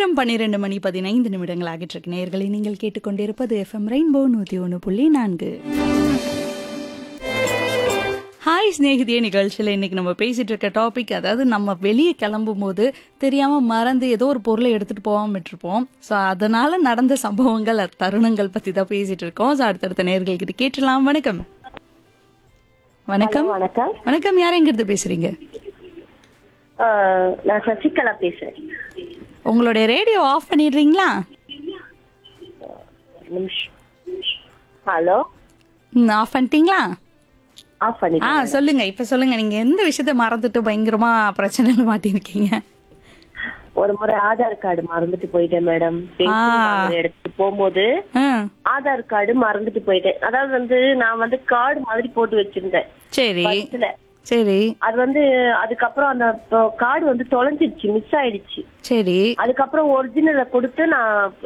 நேரம் பன்னிரண்டு மணி பதினைந்து நிமிடங்கள் ஆகிட்டு இருக்கு நேர்களை நீங்கள் கேட்டுக்கொண்டிருப்பது எஃப்எம் ரெயின்போ நூற்றி ஒன்று புள்ளி நான்கு ஹாய் ஸ்நேகிதிய நிகழ்ச்சியில் இன்னைக்கு நம்ம பேசிட்டு இருக்க டாபிக் அதாவது நம்ம வெளியே கிளம்பும் போது தெரியாம மறந்து ஏதோ ஒரு பொருளை எடுத்துட்டு போகாம விட்டுருப்போம் ஸோ அதனால நடந்த சம்பவங்கள் அ- தருணங்கள் பத்தி தான் பேசிட்டு இருக்கோம் ஸோ அடுத்தடுத்த நேர்கள் கிட்ட கேட்டலாம் வணக்கம் வணக்கம் வணக்கம் வணக்கம் யார் எங்கிருந்து பேசுறீங்க ஆஹ் நான் சசிகலா பேசுறேன் உங்களுடைய ரேடியோ ஆஃப் பண்ணிடுறீங்களா நிமிஷம் ஹலோ ஆஃப் பண்ணிட்டீங்களா ஆஃப் பண்ணி ஆ சொல்லுங்க இப்ப சொல்லுங்க நீங்க எந்த விஷயத்த மறந்துட்டு பயங்கரமா பிரச்சனையில மாட்டிருக்கீங்க ஒரு முறை ஆதார் கார்டு மறந்துட்டு போயிட்டேன் மேடம் எடுத்துட்டு போகும்போது ஆ, ஆதார் கார்டு மறந்துட்டு போயிட்டேன் அதாவது வந்து நான் வந்து கார்டு மாதிரி போட்டு வச்சிருந்தேன் சரி பஸ்ல சரி அது வந்து அதுக்கப்புறம் அந்த கார்டு வந்து தொலைஞ்சிருச்சு மிஸ் ஆயிடுச்சு சரி அதுக்கப்புறம் ஒரிஜினலை கொடுத்து நான்